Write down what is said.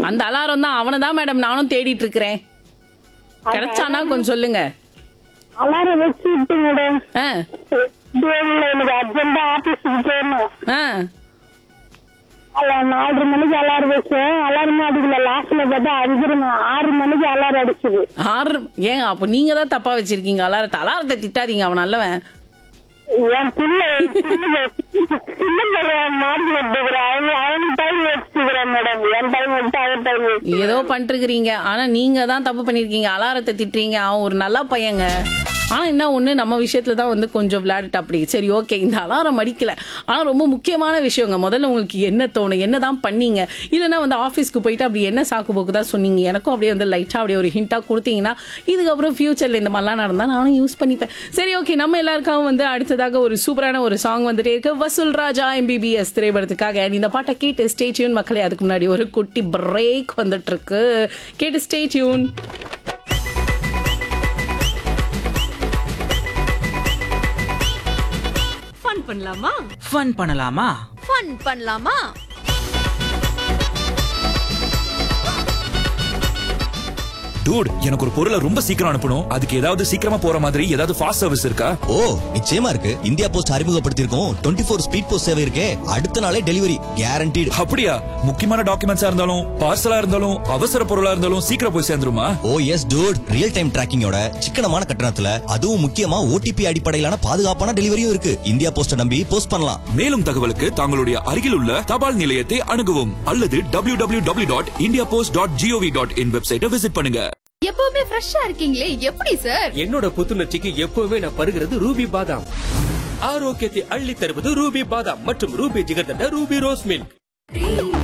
அந்த அலாரம் தான் அவனை தான் மேடம் நானும் தேடிட்டு இருக்கிறேன் கிடைச்சானா கொஞ்சம் சொல்லுங்க அலாரம் வச்சு விட்டு மேடம் ஆ தேவையில்ல எனக்கு அர்ஜென்டா ஆபீஸுக்கு போகணும் ஆ அல்ல நாலரை மணிக்கு அலாரம் வச்சேன் அலாரம் அடிக்கல லாஸ்ட்ல பார்த்தா அஞ்சரை மணி- ஆறு மணிக்கு அலாரம் அடிச்சுது ஆறு ஏங்க அப்ப நீங்க தான் தப்பா வச்சிருக்கீங்க அலாரத்தை அலாரத்தை திட்டாதீங்க அவன் நல்லவன் என் பிள்ளை சின்ன சின்ன பையன் மாடி விட்டுக்கிறேன் அவனுக்கு டைம் வச்சுக்கிறேன் மேடம் என் டைம் விட்டு அவன் டைம் வச்சு ஏதோ பண்ணிருக்கிறீங்க ஆனா நீங்க தான் தப்பு பண்ணிருக்கீங்க அலாரத்தை திட்டுறீங்க அவன் ஒரு நல்ல பையங்க ஆனா என்ன ஒண்ணு நம்ம விஷயத்துல தான் வந்து கொஞ்சம் விளையாடிட்டு அப்படி சரி ஓகே இந்த அலாரம் அடிக்கல ஆனா ரொம்ப முக்கியமான விஷயங்க முதல்ல உங்களுக்கு என்ன தோணும் என்னதான் பண்ணீங்க இல்லைன்னா வந்து ஆஃபீஸ்க்கு போயிட்டு அப்படி என்ன சாக்கு போக்கு தான் சொன்னீங்க எனக்கும் அப்படியே வந்து லைட்டா அப்படியே ஒரு ஹிண்டா கொடுத்தீங்கன்னா இதுக்கப்புறம் ஃபியூச்சர்ல இந்த மாதிரிலாம் நடந்தா நானும் யூஸ் பண்ணிப்பேன் சரி ஓகே நம்ம எல்லாருக்காகவும் வந்து அடுத்ததாக ஒரு சூப்பரான ஒரு சாங் வந்துட்டே இருக்கு வசூல் ராஜா எம்பிபிஎஸ் திரைப்படத்துக்காக And இந்த பாட்டை கேட்டு ஸ்டே டியூன் மக்களே அதுக்கு முன்னாடி ஒரு குட்டி பிரேக் வந்துட்டு இருக்கு கேட்டு ஸ்டே டியூன் ஃபன் பண்ணலாமா ஃபன் பண்ணலாமா ஃபன் பண்ணலாமா டூட் எனக்கு ஒரு பொருளை ரொம்ப சீக்கிரம் அனுப்பணும் அதுக்கு ஏதாவது சீக்கிரமா போற மாதிரி ஏதாவது ஃபாஸ்ட் சர்வீஸ் இருக்கா ஓ நிச்சயமா இருக்கு இந்தியா போஸ்ட் அறிமுகப்படுத்தியிருக்கோம் டுவெண்ட்டி ஃபோர் ஸ்பீட் போஸ்ட் சேவை இருக்கே அடுத்த நாளே டெலிவரி கேரண்டீடு அப்படியா முக்கியமான டாக்குமெண்ட்ஸா இருந்தாலும் பார்சலா இருந்தாலும் அவசர பொருளா இருந்தாலும் சீக்கிரம் போய் சேர்ந்துருமா oh yes dude real time டிராக்கிங்கோட சிக்கனமான கட்டணத்துல அதுவும் முக்கியமா ஓடிபி அடிப்படையிலான பாதுகாப்பான டெலிவரியும் இருக்கு இந்தியா போஸ்ட நம்பி போஸ்ட் பண்ணலாம் மேலும் தகவலுக்கு தங்களுடைய அருகில் உள்ள தபால் நிலையத்தை அணுகவும் அல்லது W W W dot India post dot GOV dot in வெப்சைட்டை விசிட் பண்ணுங்க எப்பவுமே ஃப்ரெஷ்ஷா இருக்கீங்களே எப்படி சார் என்னோட புத்துணர்ச்சிக்கு எப்பவுமே நான் பருகிறது ரூபி பாதாம் ஆரோக்கியத்தை அள்ளி தருவது ரூபி பாதாம் மற்றும் ரூபி ஜிகர்தண்ட ரூபி ரோஸ் மில்க்